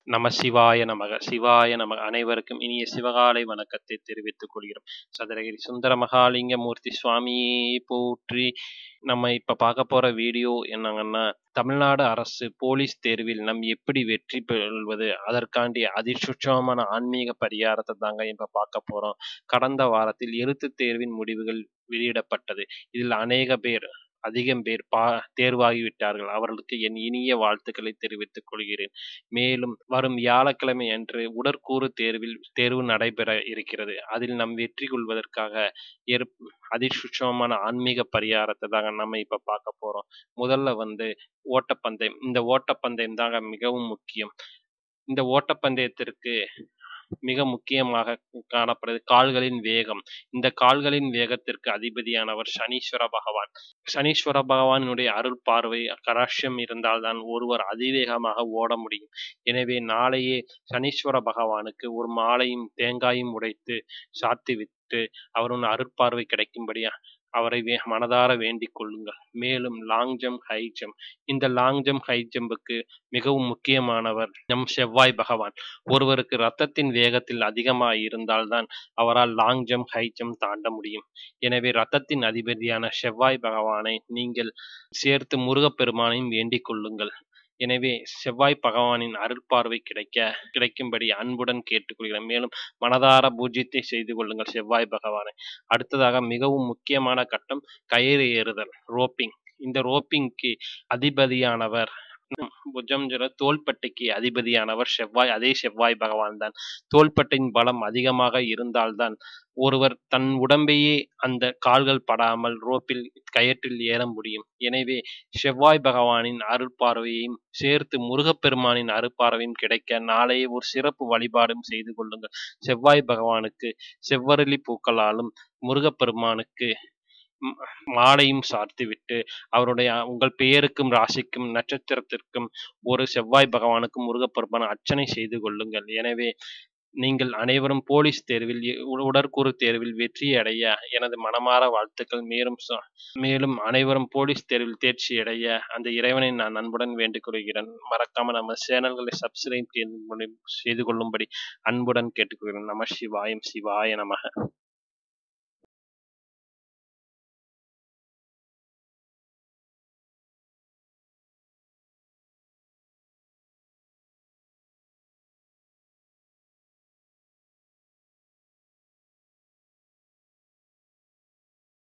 நம சிவாய நமக சிவாய நமக அனைவருக்கும் இனிய சிவகாலை வணக்கத்தை தெரிவித்துக் கொள்கிறோம் சதுரகிரி சுந்தர மகாலிங்க மூர்த்தி சுவாமியே போற்றி நம்ம இப்ப பார்க்க போற வீடியோ என்னங்கன்னா தமிழ்நாடு அரசு போலீஸ் தேர்வில் நம் எப்படி வெற்றி பெறுவது அதற்காண்டி அதிர்ஷ்டமான ஆன்மீக பரிகாரத்தை தாங்க இப்ப பார்க்க போறோம் கடந்த வாரத்தில் எழுத்து தேர்வின் முடிவுகள் வெளியிடப்பட்டது இதில் அநேக பேர் அதிகம் பேர் பா தேர்வாகிவிட்டார்கள் அவர்களுக்கு என் இனிய வாழ்த்துக்களை தெரிவித்துக் கொள்கிறேன் மேலும் வரும் வியாழக்கிழமை அன்று உடற்கூறு தேர்வில் தேர்வு நடைபெற இருக்கிறது அதில் நம் வெற்றி கொள்வதற்காக அதிர்ஷ்டமான ஆன்மீக பரிகாரத்தை தாங்க நம்ம இப்ப பார்க்க போறோம் முதல்ல வந்து ஓட்டப்பந்தயம் இந்த ஓட்டப்பந்தயம் தாங்க மிகவும் முக்கியம் இந்த ஓட்டப்பந்தயத்திற்கு மிக முக்கியமாக காணப்படுது கால்களின் வேகம் இந்த கால்களின் வேகத்திற்கு அதிபதியானவர் சனீஸ்வர பகவான் சனீஸ்வர பகவானுடைய அருள் பார்வை கராட்சியம் இருந்தால்தான் ஒருவர் அதிவேகமாக ஓட முடியும் எனவே நாளையே சனீஸ்வர பகவானுக்கு ஒரு மாலையும் தேங்காயும் உடைத்து சாத்தி விட்டு அவருடைய அருட்பார்வை கிடைக்கும்படியா அவரை வே மனதார வேண்டிக் கொள்ளுங்கள் மேலும் லாங் ஜம்ப் ஹை ஜம்ப் இந்த லாங் ஜம்ப் ஹை ஜம்புக்கு மிகவும் முக்கியமானவர் நம் செவ்வாய் பகவான் ஒருவருக்கு ரத்தத்தின் வேகத்தில் அதிகமாக இருந்தால்தான் அவரால் லாங் ஜம்ப் ஹை ஜம்ப் தாண்ட முடியும் எனவே ரத்தத்தின் அதிபதியான செவ்வாய் பகவானை நீங்கள் சேர்த்து முருகப்பெருமானையும் வேண்டிக் கொள்ளுங்கள் எனவே செவ்வாய் பகவானின் அருள்பார்வை கிடைக்க கிடைக்கும்படி அன்புடன் கேட்டுக்கொள்கிறேன் மேலும் மனதார பூஜ்யத்தை செய்து கொள்ளுங்கள் செவ்வாய் பகவானை அடுத்ததாக மிகவும் முக்கியமான கட்டம் கயிறு ஏறுதல் ரோப்பிங் இந்த ரோப்பிங்க்கு அதிபதியானவர் புஜம் ஜர தோள்பட்டைக்கு அதிபதியானவர் செவ்வாய் அதே செவ்வாய் பகவான் தான் தோள்பட்டையின் பலம் அதிகமாக இருந்தால்தான் ஒருவர் தன் உடம்பையே அந்த கால்கள் படாமல் ரோப்பில் கயற்றில் ஏற முடியும் எனவே செவ்வாய் பகவானின் அருட்பார்வையையும் சேர்த்து முருகப்பெருமானின் அருட்பார்வையும் கிடைக்க நாளையே ஒரு சிறப்பு வழிபாடும் செய்து கொள்ளுங்கள் செவ்வாய் பகவானுக்கு செவ்வரளி பூக்களாலும் முருகப்பெருமானுக்கு மாலையும் சார்த்திவிட்டு அவருடைய உங்கள் பெயருக்கும் ராசிக்கும் நட்சத்திரத்திற்கும் ஒரு செவ்வாய் பகவானுக்கும் முருகப்பெருமான அர்ச்சனை செய்து கொள்ளுங்கள் எனவே நீங்கள் அனைவரும் போலீஸ் தேர்வில் உடற்கூறு தேர்வில் வெற்றி அடைய எனது மனமாற வாழ்த்துக்கள் மேலும் மேலும் அனைவரும் போலீஸ் தேர்வில் தேர்ச்சி அடைய அந்த இறைவனை நான் அன்புடன் வேண்டிக் கொள்கிறேன் மறக்காம நம்ம சேனல்களை சப்ஸ்கிரைப் செய்து கொள்ளும்படி அன்புடன் கேட்டுக்கொள்கிறேன் நம சிவாயம் சிவாய நமக